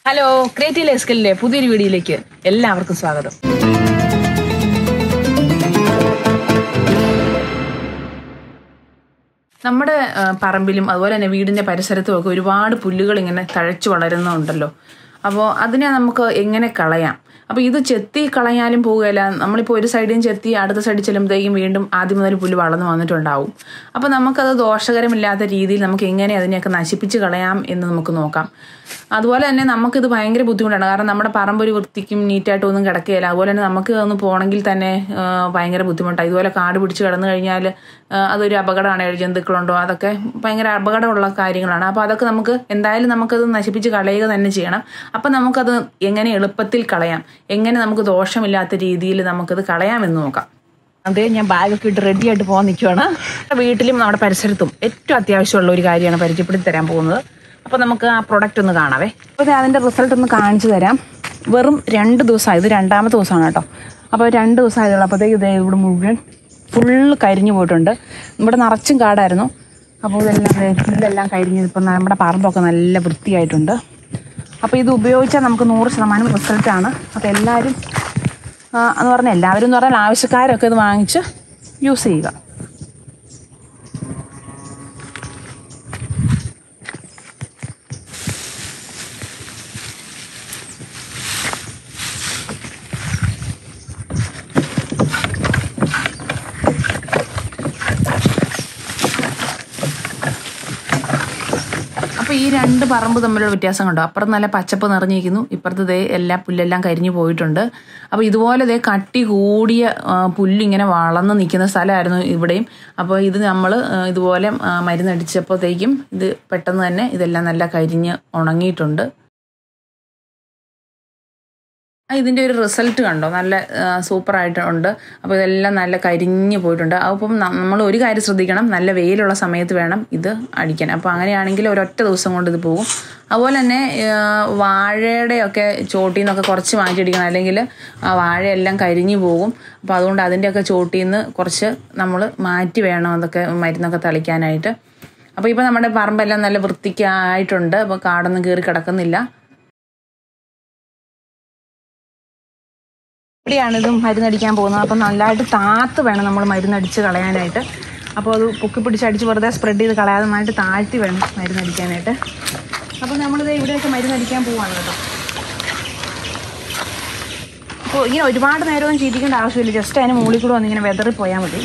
hello creative ലൈസ്കലിലെ പുതിയൊരു വീഡിയോയിലേക്ക് എല്ലാവർക്കും സ്വാഗതം നമ്മുടെ ആ, പറമ്പിലും അതുപോലെ തന്നെ വീടിന്റെ പരിസരത്തും ഒക്കെ ഒരുപാട് പുല്ലുകൾ ഇങ്ങനെ തഴച്ചു വളരുന്നുണ്ടല്ലോ അപ്പോൾ അതിനെ നമുക്ക് എങ്ങനെ കളയാം അപ്പോൾ ഇത് ചെത്തി കളയാനും പോവുകയില്ല നമ്മളിപ്പോൾ ഒരു സൈഡിൽ നിന്ന് ചെത്തി അടുത്ത സൈഡിൽ ചെല്ലുമ്പോഴത്തേക്കും വീണ്ടും ആദ്യം മുതൽ പുല്ല് വളർന്നു വന്നിട്ടുണ്ടാവും അപ്പോൾ നമുക്കത് ദോഷകരമില്ലാത്ത രീതിയിൽ നമുക്ക് എങ്ങനെ അതിനെയൊക്കെ നശിപ്പിച്ച് കളയാം എന്ന് നമുക്ക് നോക്കാം അതുപോലെ തന്നെ നമുക്കിത് ഭയങ്കര ബുദ്ധിമുട്ടാണ് കാരണം നമ്മുടെ പറമ്പ് ഒരു വൃത്തിക്കും നീറ്റായിട്ടും ഒന്നും കിടക്കുകയില്ല അതുപോലെ തന്നെ നമുക്ക് ഒന്ന് പോകണമെങ്കിൽ തന്നെ ആ, ഭയങ്കര ബുദ്ധിമുട്ടാണ് ഇതുപോലെ കാട് പിടിച്ച് കിടന്നു കഴിഞ്ഞാൽ ആ, അതൊരു അപകടമാണ് ഏഴ് ജന്തുക്കളുണ്ടോ അതൊക്കെ ഭയങ്കര അപകടമുള്ള കാര്യങ്ങളാണ് അപ്പോൾ അതൊക്കെ നമുക്ക് എന്തായാലും നമുക്കത് നശിപ്പിച്ച് കളയുക തന്നെ ചെയ്യണം അപ്പം നമുക്കത് എങ്ങനെ എളുപ്പത്തിൽ കളയാം എങ്ങനെ നമുക്ക് ദോഷമില്ലാത്ത രീതിയിൽ നമുക്കത് കളയാമെന്ന് നോക്കാം അതെ ഞാൻ ബാഗൊക്കെ ഇട്ട് റെഡി ആയിട്ട് പോകാൻ നിൽക്കുവാണ് വീട്ടിലും നമ്മുടെ പരിസരത്തും ഏറ്റവും അത്യാവശ്യമുള്ള ഒരു കാര്യമാണ് പരിചയപ്പെടുത്തി തരാൻ പോകുന്നത് അപ്പോൾ നമുക്ക് ആ പ്രൊഡക്റ്റ് ഒന്ന് കാണാവേ അപ്പോൾ ഇത് അതിൻ്റെ റിസൾട്ട് ഒന്ന് കാണിച്ചു തരാം വെറും രണ്ട് ദിവസമായി ഇത് രണ്ടാമത്തെ ദിവസമാണ് കേട്ടോ അപ്പോൾ രണ്ട് ദിവസമായതുള്ളൂ അപ്പോഴത്തേക്ക് ഇത് ഇവിടെ മുഴുവൻ ഫുള്ള് കരിഞ്ഞു പോയിട്ടുണ്ട് ഇവിടെ നിറച്ചും കാടായിരുന്നു അപ്പോൾ ഇതെല്ലാം ദേ ഇതെല്ലാം കരിഞ്ഞ് ഇപ്പം നമ്മുടെ പറമ്പൊക്കെ നല്ല വൃത്തിയായിട്ടുണ്ട് അപ്പോൾ ഇത് ഉപയോഗിച്ചാൽ നമുക്ക് നൂറ് ശതമാനം റിസൾട്ടാണ് അപ്പോൾ എല്ലാവരും ആ, എന്ന് പറഞ്ഞാൽ എല്ലാവരും എന്ന് പറഞ്ഞാൽ ആവശ്യക്കാരൊക്കെ ഇത് വാങ്ങിച്ച് യൂസ് ചെയ്യുക അപ്പോൾ ഈ രണ്ട് പറമ്പ് തമ്മിലുള്ള വ്യത്യാസം കണ്ടോ അപ്പുറത്ത് നല്ല പച്ചപ്പ് നിറഞ്ഞിരിക്കുന്നു ഇപ്പുറത്ത് ദേ എല്ലാ പുല്ലെല്ലാം കരിഞ്ഞു പോയിട്ടുണ്ട് അപ്പോൾ ഇതുപോലെ ദേ കട്ടി കൂടിയ ആ, പുല്ലിങ്ങനെ വളർന്ന് നിൽക്കുന്ന സ്ഥലമായിരുന്നു ഇവിടെയും അപ്പോൾ ഇത് നമ്മൾ ഇതുപോലെ ആ, മരുന്നടിച്ചപ്പോഴത്തേക്കും ഇത് പെട്ടെന്ന് തന്നെ ഇതെല്ലാം നല്ല കരിഞ്ഞ് ഉണങ്ങിയിട്ടുണ്ട് ആ, ഇതിൻ്റെ ഒരു റിസൾട്ട് കണ്ടോ നല്ല സൂപ്പർ ആയിട്ടുണ്ട് അപ്പോൾ ഇതെല്ലാം നല്ല കരിഞ്ഞ് പോയിട്ടുണ്ട് അപ്പം നമ്മൾ ഒരു കാര്യം ശ്രദ്ധിക്കണം നല്ല വെയിലുള്ള സമയത്ത് വേണം ഇത് അടിക്കാൻ അപ്പോൾ അങ്ങനെയാണെങ്കിൽ ഒരൊറ്റ ദിവസം കൊണ്ട് ഇത് പോകും അതുപോലെ തന്നെ ആ, വാഴയുടെ ഒക്കെ ചോട്ടിൽ നിന്നൊക്കെ കുറച്ച് മാറ്റിയടിക്കണം അല്ലെങ്കിൽ ആ വാഴയെല്ലാം കരിഞ്ഞു പോകും അപ്പോൾ അതുകൊണ്ട് അതിൻ്റെയൊക്കെ ചോട്ടിൽ നിന്ന് കുറച്ച് നമ്മൾ മാറ്റി വേണം അതൊക്കെ മരുന്നൊക്കെ തളിക്കാനായിട്ട് അപ്പോൾ ഇപ്പോൾ നമ്മുടെ പറമ്പെല്ലാം നല്ല വൃത്തിക്കായിട്ടുണ്ട് അപ്പോൾ കാടൊന്നും കയറി കിടക്കുന്നില്ല ഇവിടെയാണ് ഇത് മരുന്നടിക്കാൻ പോകുന്നത് അപ്പം നല്ലതായിട്ട് താത്ത് വേണം നമ്മൾ മരുന്നടിച്ച് കളയാനായിട്ട് അപ്പോൾ അത് പൊക്കി പിടിച്ച് അടിച്ച് വെറുതെ സ്പ്രെഡ് ചെയ്ത് കളയാതെ നന്നായിട്ട് താഴ്ത്തി വേണം മരുന്നടിക്കാനായിട്ട് അപ്പോൾ നമ്മളിത് ഇവിടെയൊക്കെ മരുന്നടിക്കാൻ പോവാണ് കേട്ടോ അപ്പോൾ ഇങ്ങനെ ഒരുപാട് നേരമൊന്നും ചെയ്യിക്കേണ്ട ആവശ്യമില്ല ജസ്റ്റ് അതിന് മുകളിൽ കൂടെ വന്നിങ്ങനെ വെതറി പോയാൽ മതി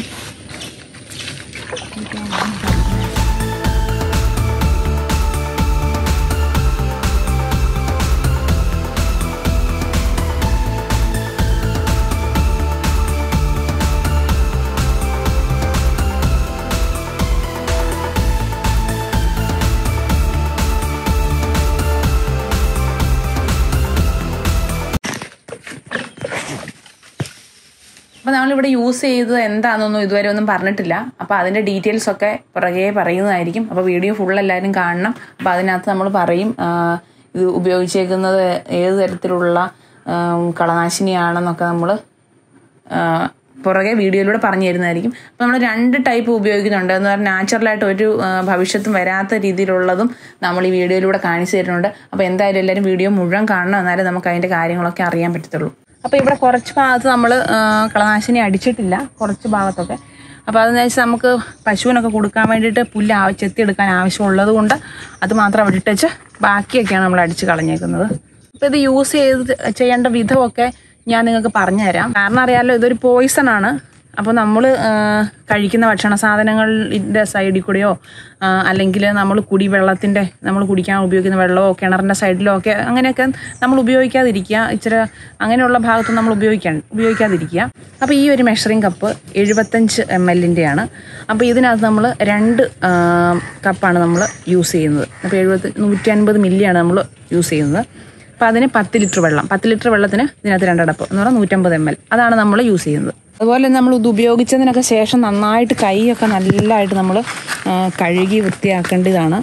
അപ്പോൾ നമ്മളിവിടെ യൂസ് ചെയ്തത് എന്താണെന്നൊന്നും ഇതുവരെ ഒന്നും പറഞ്ഞിട്ടില്ല അപ്പോൾ അതിൻ്റെ ഡീറ്റെയിൽസ് ഒക്കെ പുറകെ പറയുന്നതായിരിക്കും അപ്പോൾ വീഡിയോ ഫുൾ എല്ലാവരും കാണണം അപ്പോൾ അതിനകത്ത് നമ്മൾ പറയും ആ, ഇത് ഉപയോഗിച്ചേക്കുന്നത് ഏത് തരത്തിലുള്ള ആം, കളനാശിനിയാണെന്നൊക്കെ നമ്മൾ പുറകെ വീഡിയോയിലൂടെ പറഞ്ഞു തരുന്നതായിരിക്കും അപ്പോൾ നമ്മൾ രണ്ട് ടൈപ്പ് ഉപയോഗിക്കുന്നുണ്ട് എന്ന് പറഞ്ഞാൽ നാച്ചുറലായിട്ട് ഒരു ആ, ഭവിഷ്യത്തും വരാത്ത രീതിയിലുള്ളതും നമ്മൾ ഈ വീഡിയോയിലൂടെ കാണിച്ചു തരുന്നുണ്ട് അപ്പോൾ എന്തായാലും എല്ലാവരും വീഡിയോ മുഴുവൻ കാണണം എന്നാലേ നമുക്ക് അതിൻ്റെ കാര്യങ്ങളൊക്കെ അറിയാൻ പറ്റത്തുള്ളൂ അപ്പോൾ ഇവിടെ കുറച്ച് ഭാഗത്ത് നമ്മൾ കളനാശിനി അടിച്ചിട്ടില്ല കുറച്ച് ഭാഗത്തൊക്കെ അപ്പോൾ അതെന്ന് വെച്ചാൽ നമുക്ക് പശുവിനൊക്കെ കൊടുക്കാൻ വേണ്ടിയിട്ട് പുല്ല് ആവ ചെത്തിയെടുക്കാൻ ആവശ്യമുള്ളത് കൊണ്ട് അത് മാത്രം അവിടെ ഇട്ടേച്ച് ബാക്കിയൊക്കെയാണ് നമ്മൾ അടിച്ച് കളഞ്ഞേക്കുന്നത് അപ്പോൾ ഇത് യൂസ് ചെയ്ത് ചെയ്യേണ്ട വിധമൊക്കെ ഞാൻ നിങ്ങൾക്ക് പറഞ്ഞുതരാം കാരണം അറിയാമല്ലോ ഇതൊരു പോയിസൺ ആണ് അപ്പോൾ നമ്മൾ കഴിക്കുന്ന ഭക്ഷണ സാധനങ്ങളുടെ സൈഡിൽ കൂടെയോ ആ, അല്ലെങ്കിൽ നമ്മൾ കുടിവെള്ളത്തിൻ്റെ നമ്മൾ കുടിക്കാൻ ഉപയോഗിക്കുന്ന വെള്ളമോ കിണറിൻ്റെ സൈഡിലോ ഒക്കെ അങ്ങനെയൊക്കെ നമ്മൾ ഉപയോഗിക്കാതിരിക്കുക ഇച്ചിരി അങ്ങനെയുള്ള ഭാഗത്ത് നമ്മൾ ഉപയോഗിക്കാൻ ഉപയോഗിക്കാതിരിക്കുക അപ്പോൾ ഈ ഒരു മെഷറിംഗ് കപ്പ് എഴുപത്തഞ്ച് എം എല്ലിൻ്റെയാണ് അപ്പോൾ ഇതിനകത്ത് നമ്മൾ രണ്ട് ആ, കപ്പാണ് നമ്മൾ യൂസ് ചെയ്യുന്നത് അപ്പോൾ എഴുപത്തി നൂറ്റി അൻപത് മില്ലിയാണ് നമ്മൾ യൂസ് ചെയ്യുന്നത് അപ്പോൾ അതിന് പത്ത് ലിറ്റർ വെള്ളം പത്ത് ലിറ്റർ വെള്ളത്തിന് ഇതിനകത്ത് രണ്ടടപ്പ് എന്ന് പറഞ്ഞാൽ നൂറ്റമ്പത് എം എൽ അതാണ് നമ്മൾ യൂസ് ചെയ്യുന്നത് അതുപോലെ നമ്മൾ ഇത് ഉപയോഗിച്ചതിനൊക്കെ ശേഷം നന്നായിട്ട് കൈയൊക്കെ നല്ലതായിട്ട് നമ്മൾ കഴുകി വൃത്തിയാക്കേണ്ടതാണ്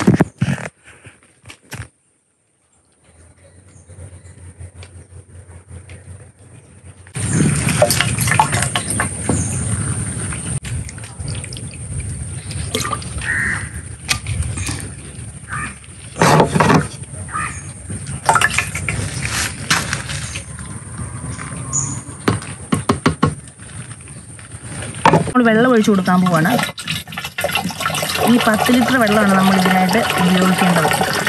നമ്മൾ വെള്ളം ഒഴിച്ചു കൊടുക്കാൻ പോവാണ് ഈ പത്ത് ലിറ്റർ വെള്ളമാണ് നമ്മൾ ഇതിനായിട്ട് ഉപയോഗിക്കേണ്ടത്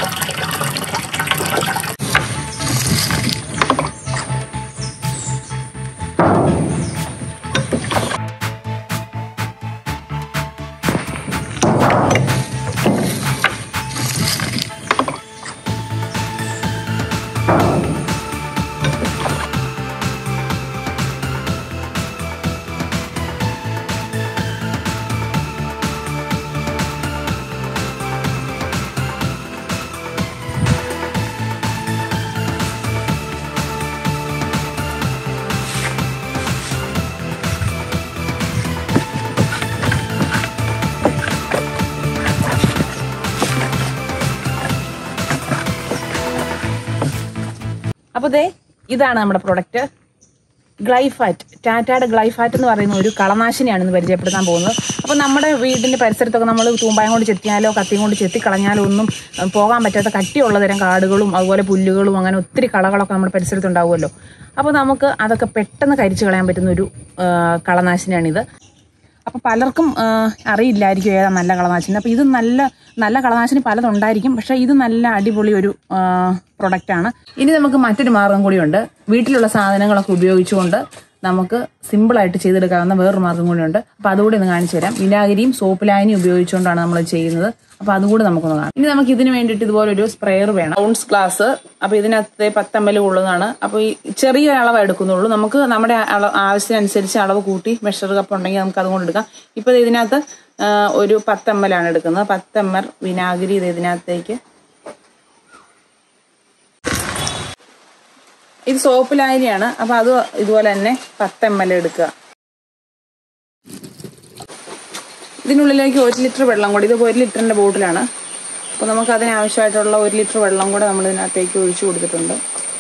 അപ്പോൾ ദേ ഇതാണ് നമ്മുടെ പ്രൊഡക്റ്റ് ഗ്ലൈഫാറ്റ് ടാറ്റയുടെ ഗ്ലൈഫാറ്റ് എന്ന് പറയുന്ന ഒരു കളനാശിനിയാണ് ഇന്ന് പരിചയപ്പെടുത്താൻ പോകുന്നത് അപ്പോൾ നമ്മുടെ വീടിൻ്റെ പരിസരത്തൊക്കെ നമ്മൾ തൂമ്പായം കൊണ്ട് ചെത്തിയാലോ കത്തിയും കൊണ്ട് ചെത്തിക്കളഞ്ഞാലോ ഒന്നും ഉം, പോകാൻ പറ്റാത്ത കട്ടിയുള്ള തരം കാടുകളും അതുപോലെ പുല്ലുകളും അങ്ങനെ ഒത്തിരി കളകളൊക്കെ നമ്മുടെ പരിസരത്തുണ്ടാവുമല്ലോ അപ്പോൾ നമുക്ക് അതൊക്കെ പെട്ടെന്ന് കരിച്ചു കളയാൻ പറ്റുന്ന ഒരു ആ, കളനാശിനിയാണിത് അപ്പോൾ പലർക്കും ആ, അറിയില്ലായിരിക്കും ഏതാ നല്ല കളനാശിനി അപ്പോൾ ഇത് നല്ല നല്ല കളനാശിനി പലതുണ്ടായിരിക്കും പക്ഷേ ഇത് നല്ല അടിപൊളി ഒരു പ്രൊഡക്റ്റാണ് ഇനി നമുക്ക് മറ്റൊരു മാർഗം കൂടിയുണ്ട് വീട്ടിലുള്ള സാധനങ്ങളൊക്കെ ഉപയോഗിച്ചുകൊണ്ട് നമുക്ക് സിമ്പിളായിട്ട് ചെയ്തെടുക്കാവുന്ന വേറൊരു മാർഗം കൂടിയുണ്ട് അപ്പോൾ അതുകൂടി ഒന്ന് കാണിച്ചു തരാം വിനാഗിരിയും സോപ്പ് ലായനിയും ഉപയോഗിച്ചുകൊണ്ടാണ് നമ്മൾ ചെയ്യുന്നത് അപ്പോൾ അതുകൂടി നമുക്കൊന്ന് കാണാം ഇനി നമുക്ക് ഇതിന് വേണ്ടിയിട്ട് ഇതുപോലെ ഒരു സ്പ്രെയർ വേണം ഔൺസ് ഗ്ലാസ് അപ്പോൾ ഇതിനകത്ത് പത്ത് എം എൽ ഉള്ളതാണ് അപ്പോൾ ഈ ചെറിയ അളവ് എടുക്കുന്നുള്ളൂ നമുക്ക് നമ്മുടെ അള- ആവശ്യത്തിനനുസരിച്ച് അളവ് കൂട്ടി മെഷർ കപ്പ് ഉണ്ടെങ്കിൽ നമുക്ക് അതുകൊണ്ട് എടുക്കാം ഇപ്പോൾ ഇതിനകത്ത് ആ, ഒരു പത്ത് എം എൽ ആണ് എടുക്കുന്നത് പത്ത് എം എൽ വിനാഗിരി ഇത് ഇതിനകത്തേക്ക് ഇത് സോപ്പ് ലായനിയാണ് അപ്പോൾ അത് ഇതുപോലെ തന്നെ പത്ത് എം എൽ എടുക്കുക ഇതിനുള്ളിലേക്ക് ഒരു ലിറ്റർ വെള്ളം കൂടി ഇത് ഒരു ലിറ്ററിന്റെ ബോട്ടിലാണ് അപ്പോൾ നമുക്ക് അതിനാവശ്യമായിട്ടുള്ള ഒരു ലിറ്റർ വെള്ളം കൂടെ നമ്മൾ ഇതിനകത്തേക്ക് ഒഴിച്ചു കൊടുത്തിട്ടുണ്ട്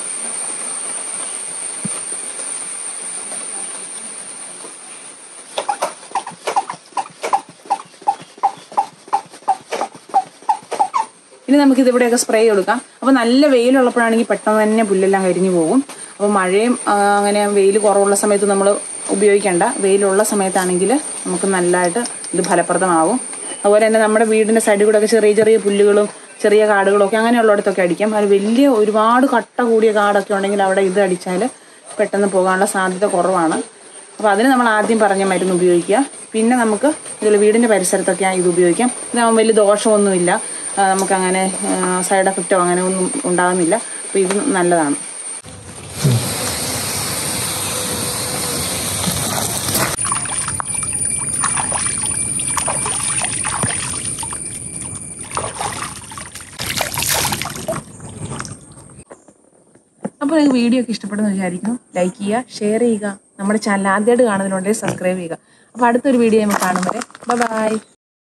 ഇനി നമുക്ക് ഇതിവിടെയൊക്കെ സ്പ്രേ കൊടുക്കാം അപ്പോൾ നല്ല വെയിലുള്ളപ്പോഴാണെങ്കിൽ പെട്ടെന്ന് തന്നെ പുല്ലെല്ലാം കരിഞ്ഞു പോകും അപ്പോൾ മഴയും ആ, അങ്ങനെ വെയിൽ കുറവുള്ള സമയത്ത് നമ്മൾ ഉപയോഗിക്കേണ്ട വെയിലുള്ള സമയത്താണെങ്കിൽ നമുക്ക് നല്ലതായിട്ട് ഇത് ഫലപ്രദമാവും അതുപോലെ തന്നെ നമ്മുടെ വീടിൻ്റെ സൈഡിൽ കൂടെ ഒക്കെ ചെറിയ ചെറിയ പുല്ലുകളും ചെറിയ കാടുകളും ഒക്കെ അങ്ങനെയുള്ളിടത്തൊക്കെ അടിക്കാം അത് വലിയ ഒരുപാട് കട്ട കൂടിയ കാടൊക്കെ ഉണ്ടെങ്കിൽ അവിടെ ഇത് അടിച്ചാൽ പെട്ടെന്ന് പോകാനുള്ള സാധ്യത കുറവാണ് അപ്പോൾ അതിന് നമ്മൾ ആദ്യം പറഞ്ഞ മരുന്ന് ഉപയോഗിക്കുക പിന്നെ നമുക്ക് ഇതിൽ വീടിൻ്റെ പരിസരത്തൊക്കെ ഇത് ഉപയോഗിക്കാം ഇതാകുമ്പോൾ വലിയ ദോഷമൊന്നുമില്ല ആ, നമുക്കങ്ങനെ സൈഡ് എഫക്റ്റോ അങ്ങനെ ഒന്നും ഉണ്ടാകുന്നില്ല അപ്പോൾ ഇത് നല്ലതാണ് അപ്പോൾ നിങ്ങൾക്ക് വീഡിയോ ഒക്കെ ഇഷ്ടപ്പെടുന്നു വിചാരിക്കുന്നു ലൈക്ക് ചെയ്യുക ഷെയർ ചെയ്യുക നമ്മുടെ ചാനൽ ആദ്യമായിട്ട് കാണുന്നതിനുണ്ടെങ്കിൽ സബ്സ്ക്രൈബ് ചെയ്യുക അപ്പോൾ അടുത്തൊരു വീഡിയോ നമുക്ക് കാണുന്നത് ബൈ